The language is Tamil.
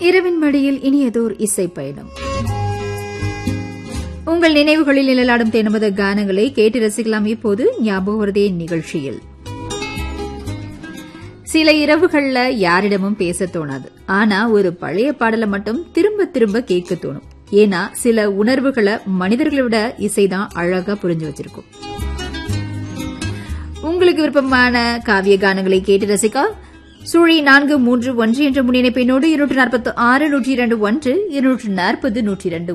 இரவின் மடியில் இனியதோர் இசை பயணம் உங்கள் நினைவுகளில் நிழலாடும் தேனமத கானங்களை கேட்டு ரசிக்கலாம் இப்போது ஞாபகவரதே நிகழ்ச்சியில் சில இரவுகள்ல யாரிடமும் பேச தோணாது ஆனா ஒரு பழைய பாடலை மட்டும் திரும்ப திரும்ப கேட்க தோணும் ஏன்னா சில உணர்வுகளை மனிதர்களை விட இசைதான் அழகா புரிஞ்சு வச்சிருக்கும் உங்களுக்கு விருப்பமான காவிய கானங்களை கேட்டு ரசிக்க சுழி நான்கு மூன்று ஒன்று என்ற முன்னிணைப்பினோடு இருநூற்று நாற்பத்தி ஆறு நூற்றி இரண்டு ஒன்று இருநூற்று நாற்பது நூற்றி இரண்டு